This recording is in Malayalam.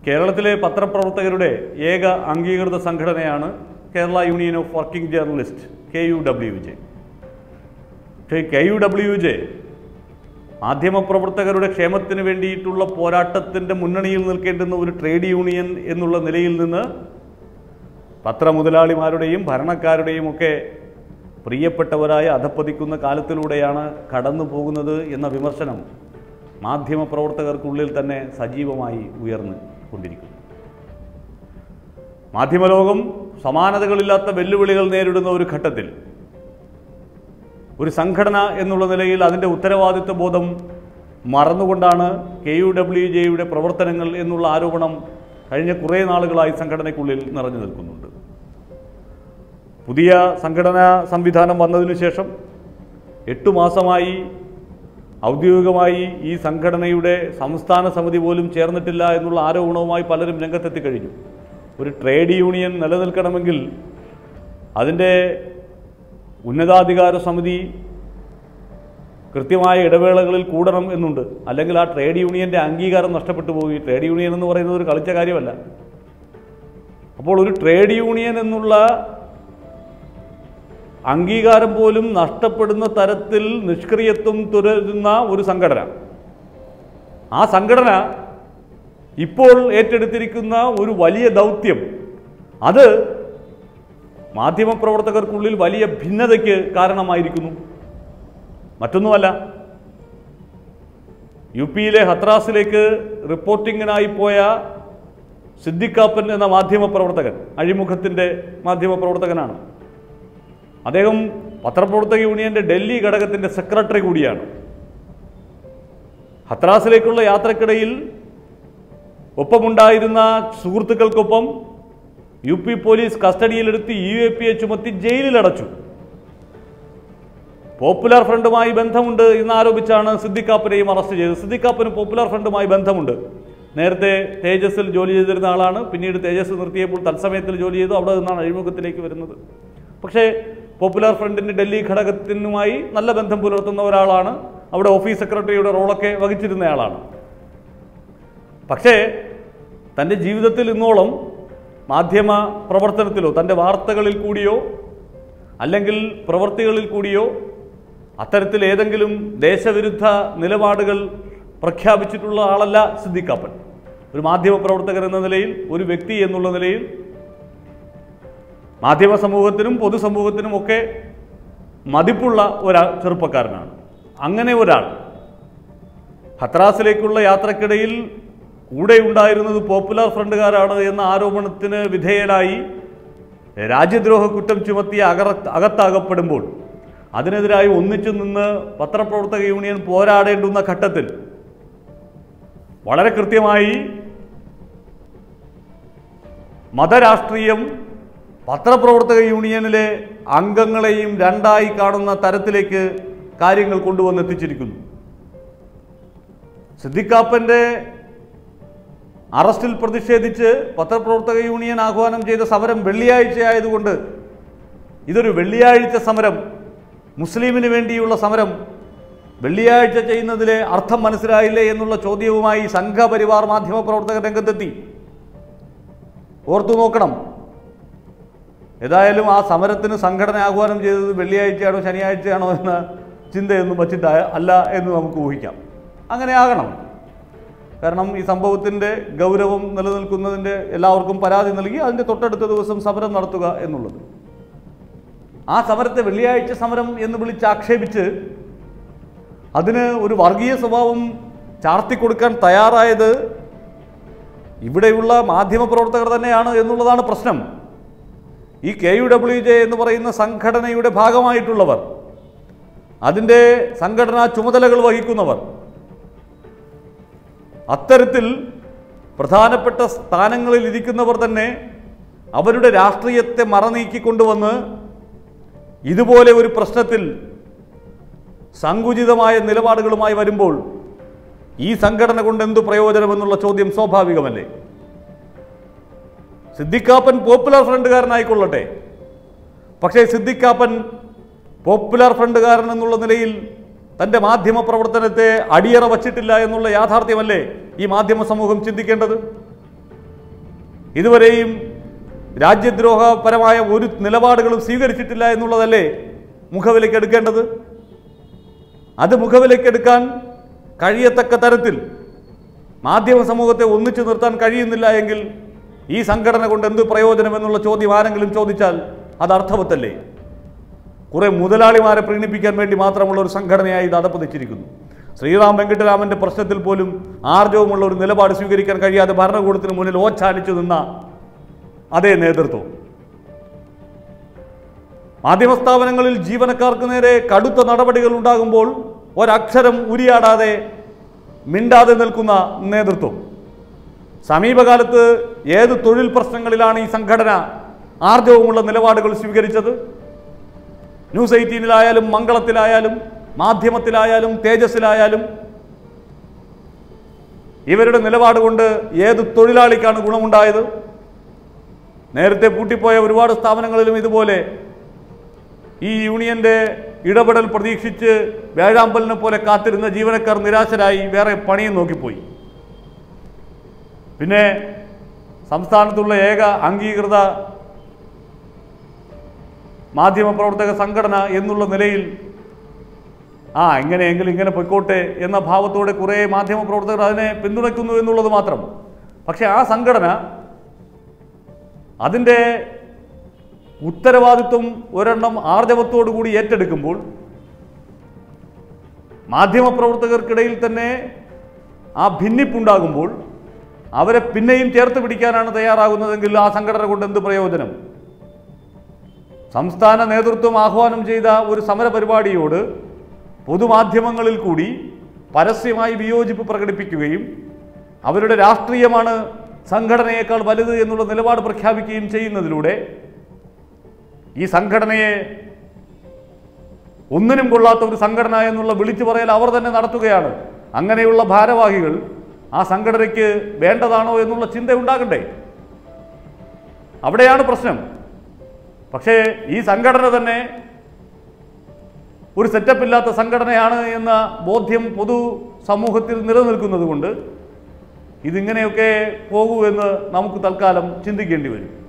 കേരളത്തിലെ പത്രപ്രവർത്തകരുടെ ഏക അംഗീകൃത സംഘടനയാണ് Kerala union of working journalist K U W J പക്ഷേ കെ യു ഡബ്ല്യു ജെ മാധ്യമപ്രവർത്തകരുടെ ക്ഷേമത്തിന് വേണ്ടിയിട്ടുള്ള പോരാട്ടത്തിൻ്റെ മുന്നണിയിൽ നിൽക്കേണ്ടുന്ന ഒരു ട്രേഡ് യൂണിയൻ എന്നുള്ള നിലയിൽ നിന്ന് പത്രമുതലാളിമാരുടെയും ഭരണക്കാരുടെയും ഒക്കെ പ്രിയപ്പെട്ടവരായ അധപ്പതിക്കുന്ന കാലത്തിലൂടെയാണ് കടന്നു പോകുന്നത് എന്ന വിമർശനം മാധ്യമപ്രവർത്തകർക്കുള്ളിൽ തന്നെ സജീവമായി ഉയർന്നു കൊണ്ടിരിക്കുന്നു മാധ്യമലോകം സമാനതകളില്ലാത്ത വെല്ലുവിളികൾ നേരിടുന്ന ഒരു ഘട്ടത്തിൽ ഒരു സംഘടന എന്നുള്ള നിലയിൽ അതിൻ്റെ ഉത്തരവാദിത്വ ബോധം മറന്നുകൊണ്ടാണ് കെ യു ഡബ്ല്യു ജെയുടെ പ്രവർത്തനങ്ങൾ എന്നുള്ള ആരോപണം കഴിഞ്ഞ കുറേ നാളുകളായി സംഘടനയ്ക്കുള്ളിൽ നിറഞ്ഞു നിൽക്കുന്നുണ്ട് പുതിയ സംഘടനാ സംവിധാനം വന്നതിനു ശേഷം എട്ടു മാസമായി ഔദ്യോഗികമായി ഈ സംഘടനയുടെ സംസ്ഥാന സമിതി പോലും ചേർന്നിട്ടില്ല എന്നുള്ള ആരോപണവുമായി പലരും രംഗത്തെത്തി കഴിഞ്ഞു ഒരു ട്രേഡ് യൂണിയൻ നിലനിൽക്കണമെങ്കിൽ അതിൻ്റെ ഉന്നതാധികാര സമിതി കൃത്യമായ ഇടവേളകളിൽ കൂടണം എന്നുണ്ട് അല്ലെങ്കിൽ ആ ട്രേഡ് യൂണിയൻ്റെ അംഗീകാരം നഷ്ടപ്പെട്ടു പോയി ട്രേഡ് യൂണിയൻ എന്ന് പറയുന്നത് ഒരു കളിച്ച കാര്യമല്ല അപ്പോൾ ഒരു ട്രേഡ് യൂണിയൻ എന്നുള്ള അംഗീകാരം പോലും നഷ്ടപ്പെടുന്ന തരത്തിൽ നിഷ്ക്രിയത്വം തുടരുന്ന ഒരു സംഘടന ആ സംഘടന ഇപ്പോൾ ഏറ്റെടുത്തിരിക്കുന്ന ഒരു വലിയ ദൗത്യം അത് മാധ്യമപ്രവർത്തകർക്കുള്ളിൽ വലിയ ഭിന്നതയ്ക്ക് കാരണമായിരിക്കുന്നു മറ്റൊന്നുമല്ല യു പിയിലെ ഹത്രാസിലേക്ക് റിപ്പോർട്ടിങ്ങിനായി പോയ സിദ്ദിഖാപ്പൻ എന്ന മാധ്യമപ്രവർത്തകൻ അഴിമുഖത്തിൻ്റെ മാധ്യമപ്രവർത്തകനാണ് അദ്ദേഹം പത്രപ്രവർത്തക യൂണിയന്റെ ഡൽഹി ഘടകത്തിൻ്റെ സെക്രട്ടറി കൂടിയാണ് ഹത്രാസിലേക്കുള്ള യാത്രക്കിടയിൽ ഒപ്പമുണ്ടായിരുന്ന സുഹൃത്തുക്കൾക്കൊപ്പം യു പി പോലീസ് കസ്റ്റഡിയിലെടുത്ത് യു എ പി എ ചുമത്തി ജയിലിലടച്ചു പോപ്പുലർ ഫ്രണ്ടുമായി ബന്ധമുണ്ട് എന്നാരോപിച്ചാണ് സിദ്ദിഖാപ്പനെയും അറസ്റ്റ് ചെയ്തത് സിദ്ദിഖാപ്പന് പോപ്പുലർ ഫ്രണ്ടുമായി ബന്ധമുണ്ട് നേരത്തെ തേജസ്സിൽ ജോലി ചെയ്തിരുന്ന ആളാണ് പിന്നീട് തേജസ് നിർത്തിയപ്പോൾ തത്സമയത്തിൽ ജോലി ചെയ്തു അവിടെ നിന്നാണ് അഴിമുഖത്തിലേക്ക് വരുന്നത് പക്ഷേ പോപ്പുലർ ഫ്രണ്ടിൻ്റെ ഡൽഹി ഘടകത്തിനുമായി നല്ല ബന്ധം പുലർത്തുന്ന ഒരാളാണ് അവിടെ ഓഫീസ് സെക്രട്ടറിയുടെ റോളൊക്കെ വഹിച്ചിരുന്നയാളാണ് പക്ഷേ തൻ്റെ ജീവിതത്തിൽ ഇന്നോളം മാധ്യമ പ്രവർത്തനത്തിലോ തൻ്റെ വാർത്തകളിൽ കൂടിയോ അല്ലെങ്കിൽ പ്രവൃത്തികളിൽ കൂടിയോ അത്തരത്തിൽ ഏതെങ്കിലും ദേശവിരുദ്ധ നിലപാടുകൾ പ്രഖ്യാപിച്ചിട്ടുള്ള ആളല്ല സിദ്ദിഖാപ്പൻ ഒരു മാധ്യമ പ്രവർത്തകൻ എന്ന നിലയിൽ ഒരു വ്യക്തി എന്നുള്ള നിലയിൽ മാധ്യമ സമൂഹത്തിനും പൊതുസമൂഹത്തിനും ഒക്കെ മതിപ്പുള്ള ഒരാൾ ചെറുപ്പക്കാരനാണ് അങ്ങനെ ഒരാൾ ഹത്രാസിലേക്കുള്ള യാത്രക്കിടയിൽ കൂടെ ഉണ്ടായിരുന്നത് പോപ്പുലർ ഫ്രണ്ടുകാരാണ് എന്ന ആരോപണത്തിന് വിധേയനായി രാജ്യദ്രോഹ കുറ്റം ചുമത്തി അകറ അകത്താകപ്പെടുമ്പോൾ അതിനെതിരായി ഒന്നിച്ചു നിന്ന് പത്രപ്രവർത്തക യൂണിയൻ പോരാടേണ്ടുന്ന ഘട്ടത്തിൽ വളരെ കൃത്യമായി മതരാഷ്ട്രീയം പത്രപ്രവർത്തക യൂണിയനിലെ അംഗങ്ങളെയും രണ്ടായി കാണുന്ന തരത്തിലേക്ക് കാര്യങ്ങൾ കൊണ്ടുവന്നെത്തിച്ചിരിക്കുന്നു സിദ്ദിഖാപ്പൻ്റെ അറസ്റ്റിൽ പ്രതിഷേധിച്ച് പത്രപ്രവർത്തക യൂണിയൻ ആഹ്വാനം ചെയ്ത സമരം വെള്ളിയാഴ്ച ആയതുകൊണ്ട് ഇതൊരു വെള്ളിയാഴ്ച സമരം മുസ്ലിമിന് വേണ്ടിയുള്ള സമരം വെള്ളിയാഴ്ച ചെയ്യുന്നതിലെ അർത്ഥം മനസ്സിലായില്ലേ എന്നുള്ള ചോദ്യവുമായി സംഘപരിവാർ മാധ്യമപ്രവർത്തകർ രംഗത്തെത്തി ഓർത്തു നോക്കണം ഏതായാലും ആ സമരത്തിന് സംഘടന ആഹ്വാനം ചെയ്തത് വെള്ളിയാഴ്ചയാണോ ശനിയാഴ്ചയാണോ എന്ന ചിന്തയൊന്നും വച്ചിട്ട് അല്ല എന്ന് നമുക്ക് ഊഹിക്കാം അങ്ങനെ ആകണം കാരണം ഈ സംഭവത്തിൻ്റെ ഗൗരവം നിലനിൽക്കുന്നതിൻ്റെ എല്ലാവർക്കും പരാതി നൽകി അതിൻ്റെ തൊട്ടടുത്ത ദിവസം സമരം നടത്തുക എന്നുള്ളത് ആ സമരത്തെ വെള്ളിയാഴ്ച സമരം എന്ന് വിളിച്ച് ആക്ഷേപിച്ച് അതിന് ഒരു വർഗീയ സ്വഭാവം ചാർത്തിക്കൊടുക്കാൻ തയ്യാറായത് ഇവിടെയുള്ള മാധ്യമപ്രവർത്തകർ തന്നെയാണ് എന്നുള്ളതാണ് പ്രശ്നം ഈ കെ യു ഡബ്ല്യു ജെ എന്ന് പറയുന്ന സംഘടനയുടെ ഭാഗമായിട്ടുള്ളവർ അതിൻ്റെ സംഘടനാ ചുമതലകൾ വഹിക്കുന്നവർ അത്തരത്തിൽ പ്രധാനപ്പെട്ട സ്ഥാനങ്ങളിൽ ഇരിക്കുന്നവർ തന്നെ അവരുടെ രാഷ്ട്രീയത്തെ മറനീക്കിക്കൊണ്ടുവന്ന് ഇതുപോലെ ഒരു പ്രശ്നത്തിൽ സങ്കുചിതമായ നിലപാടുകളുമായി വരുമ്പോൾ ഈ സംഘടന കൊണ്ട് എന്തു പ്രയോജനമെന്നുള്ള ചോദ്യം സ്വാഭാവികമല്ലേ സിദ്ദിഖാപ്പൻ പോപ്പുലർ ഫ്രണ്ടുകാരനായിക്കൊള്ളട്ടെ പക്ഷേ സിദ്ദിഖാപ്പൻ പോപ്പുലർ ഫ്രണ്ടുകാരൻ എന്നുള്ള നിലയിൽ തൻ്റെ മാധ്യമ പ്രവർത്തനത്തെ അടിയറ വച്ചിട്ടില്ല എന്നുള്ള യാഥാർത്ഥ്യമല്ലേ ഈ മാധ്യമ സമൂഹം ചിന്തിക്കേണ്ടത് ഇതുവരെയും രാജ്യദ്രോഹപരമായ ഒരു നിലപാടുകളും സ്വീകരിച്ചിട്ടില്ല എന്നുള്ളതല്ലേ മുഖവിലേക്ക് എടുക്കേണ്ടത് അത് മുഖവിലേക്ക് എടുക്കാൻ കഴിയത്തക്ക തരത്തിൽ മാധ്യമ സമൂഹത്തെ ഒന്നിച്ചു നിർത്താൻ കഴിയുന്നില്ല എങ്കിൽ ഈ സംഘടന കൊണ്ട് എന്ത് പ്രയോജനം എന്നുള്ള ചോദ്യം ആരെങ്കിലും ചോദിച്ചാൽ അത് അർത്ഥവത്തല്ലേ കുറെ മുതലാളിമാരെ പ്രീണിപ്പിക്കാൻ വേണ്ടി മാത്രമുള്ള ഒരു സംഘടനയായി ഇത് അടപ്പതിച്ചിരിക്കുന്നു ശ്രീറാം വെങ്കിട്ടരാമന്റെ പ്രശ്നത്തിൽ പോലും ആർജവമുള്ള ഒരു നിലപാട് സ്വീകരിക്കാൻ കഴിയാതെ ഭരണകൂടത്തിന് മുന്നിൽ ഓച്ചാനിച്ചു നിന്ന അതേ നേതൃത്വം മാധ്യമ സ്ഥാപനങ്ങളിൽ ജീവനക്കാർക്ക് നേരെ കടുത്ത നടപടികൾ ഉണ്ടാകുമ്പോൾ ഒരക്ഷരം ഉരിയാടാതെ മിണ്ടാതെ നിൽക്കുന്ന നേതൃത്വം സമീപകാലത്ത് ഏത് തൊഴിൽ പ്രശ്നങ്ങളിലാണ് ഈ സംഘടന ആർജവമുള്ള നിലപാടുകൾ സ്വീകരിച്ചത് ന്യൂസ് എയ്റ്റീനിലായാലും മംഗളത്തിലായാലും മാധ്യമത്തിലായാലും തേജസ്സിലായാലും ഇവരുടെ നിലപാട് കൊണ്ട് ഏത് തൊഴിലാളിക്കാണ് ഗുണമുണ്ടായത് നേരത്തെ പൂട്ടിപ്പോയ ഒരുപാട് സ്ഥാപനങ്ങളിലും ഇതുപോലെ ഈ യൂണിയന്റെ ഇടപെടൽ പ്രതീക്ഷിച്ച് വേഴാമ്പലിനെ പോലെ കാത്തിരുന്ന ജീവനക്കാർ നിരാശരായി വേറെ പണിയും നോക്കിപ്പോയി പിന്നെ സംസ്ഥാനത്തുള്ള ഏക അംഗീകൃത മാധ്യമപ്രവർത്തക സംഘടന എന്നുള്ള നിലയിൽ ആ എങ്ങനെയെങ്കിലും ഇങ്ങനെ പൊയ്ക്കോട്ടെ എന്ന ഭാവത്തോടെ കുറേ മാധ്യമപ്രവർത്തകർ അതിനെ പിന്തുണയ്ക്കുന്നു എന്നുള്ളത് മാത്രം പക്ഷേ ആ സംഘടന അതിൻ്റെ ഉത്തരവാദിത്വം ഒരെണ്ണം ആർജവത്തോടു കൂടി ഏറ്റെടുക്കുമ്പോൾ മാധ്യമപ്രവർത്തകർക്കിടയിൽ തന്നെ ആ ഭിന്നിപ്പുണ്ടാകുമ്പോൾ അവരെ പിന്നെയും ചേർത്ത് പിടിക്കാനാണ് തയ്യാറാകുന്നതെങ്കിൽ ആ സംഘടന കൊണ്ട് എന്ത് പ്രയോജനം സംസ്ഥാന നേതൃത്വം ആഹ്വാനം ചെയ്ത ഒരു സമര പരിപാടിയോട് പൊതുമാധ്യമങ്ങളിൽ കൂടി പരസ്യമായി വിയോജിപ്പ് പ്രകടിപ്പിക്കുകയും അവരുടെ രാഷ്ട്രീയമാണ് സംഘടനയേക്കാൾ വലുത് എന്നുള്ള നിലപാട് പ്രഖ്യാപിക്കുകയും ചെയ്യുന്നതിലൂടെ ഈ സംഘടനയെ ഒന്നിനും കൊള്ളാത്ത ഒരു സംഘടന എന്നുള്ള വിളിച്ചു പറയൽ അവർ തന്നെ നടത്തുകയാണ് അങ്ങനെയുള്ള ഭാരവാഹികൾ ആ സംഘടനയ്ക്ക് വേണ്ടതാണോ എന്നുള്ള ചിന്ത ഉണ്ടാകണ്ടേ അവിടെയാണ് പ്രശ്നം പക്ഷേ ഈ സംഘടന തന്നെ ഒരു സെറ്റപ്പ് ഇല്ലാത്ത സംഘടനയാണ് എന്ന ബോധ്യം പൊതു സമൂഹത്തിൽ നിലനിൽക്കുന്നത് കൊണ്ട് ഇതിങ്ങനെയൊക്കെ പോകൂ എന്ന് നമുക്ക് തൽക്കാലം ചിന്തിക്കേണ്ടി വരും